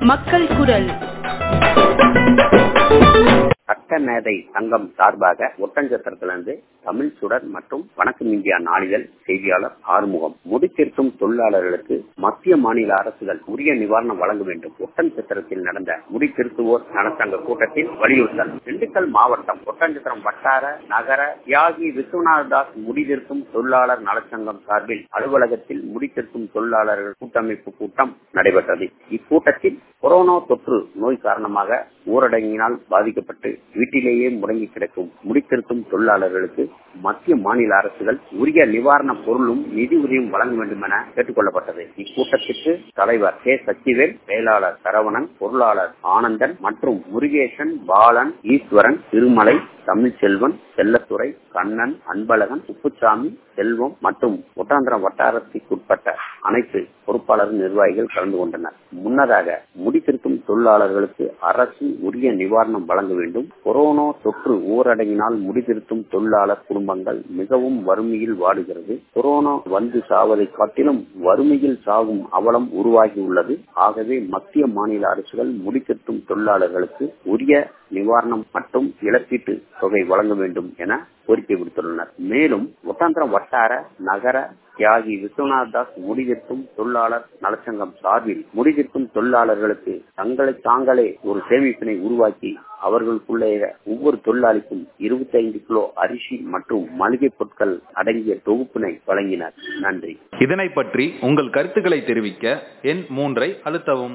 மக்கள் குரல் சட்டமேதை சங்கம் சார்பாக ஒட்டஞ்சத்திரத்திலிருந்து தமிழ் சுடர் மற்றும் வணக்கம் இந்தியா நாளிதழ் செய்தியாளர் ஆறுமுகம் முடித்திருத்தும் தொழிலாளர்களுக்கு மத்திய மாநில அரசுகள் உரிய நிவாரணம் வழங்க வேண்டும் ஒட்டன்சத்திரத்தில் நடந்த முடித்திருத்துவோர் நலச்சங்க கூட்டத்தில் வலியுறுத்தல் திண்டுக்கல் மாவட்டம் ஒட்டஞ்சத்திரம் வட்டார நகர தியாகி விஸ்வநாதாஸ் முடிதிருத்தும் தொழிலாளர் நலச்சங்கம் சார்பில் அலுவலகத்தில் முடித்திருத்தும் தொழிலாளர்கள் கூட்டமைப்பு கூட்டம் நடைபெற்றது இக்கூட்டத்தில் கொரோனா தொற்று நோய் காரணமாக ஊரடங்கினால் பாதிக்கப்பட்டு வீட்டிலேயே முடங்கி கிடக்கும் முடித்திருத்தும் தொழிலாளர்களுக்கு மத்திய மாநில அரசுகள் உரிய நிவாரண பொருளும் நிதி உதவியும் வழங்க வேண்டும் என கேட்டுக் கொள்ளப்பட்டது இக்கூட்டத்திற்கு தலைவர் கே சச்சிவேல் செயலாளர் சரவணன் பொருளாளர் ஆனந்தன் மற்றும் முருகேசன் பாலன் ஈஸ்வரன் திருமலை தமிழ்ச்செல்வன் செல்லத்துறை கண்ணன் அன்பழகன் உப்புசாமி செல்வம் மற்றும் ஒட்டாந்திரம் வட்டாரத்திற்குட்பட்ட அனைத்து பொறுப்பாளர் நிர்வாகிகள் கலந்து கொண்டனர் முன்னதாக முடித்திருக்கும் தொழிலாளர்களுக்கு அரசு உரிய நிவாரணம் வழங்க வேண்டும் கொரோனா தொற்று ஊரடங்கினால் முடித்திருத்தும் தொழிலாளர் குடும்பங்கள் மிகவும் வறுமையில் வாடுகிறது கொரோனா வந்து சாவதை காட்டிலும் வறுமையில் சாகும் அவலம் உருவாகியுள்ளது ஆகவே மத்திய மாநில அரசுகள் முடித்திருத்தும் தொழிலாளர்களுக்கு உரிய நிவாரணம் மற்றும் இழப்பீட்டு தொகை வழங்க வேண்டும் என கோரிக்கை விடுத்துள்ளனர் மேலும் ஒட்டாந்திரம் வட்டார நகர தியாகி விஸ்வநாதாஸ் முடிதிருத்தும் தொழிலாளர் நலச்சங்கம் சார்பில் முடிதிருத்தும் தொழிலாளர்களுக்கு தங்களை தாங்களே ஒரு சேமிப்பினை உருவாக்கி அவர்களுக்குள்ளே ஒவ்வொரு தொழிலாளிக்கும் இருபத்தி ஐந்து கிலோ அரிசி மற்றும் மளிகை பொருட்கள் அடங்கிய தொகுப்பினை வழங்கினர் நன்றி இதனை பற்றி உங்கள் கருத்துக்களை தெரிவிக்க எண் மூன்றை அழுத்தவும்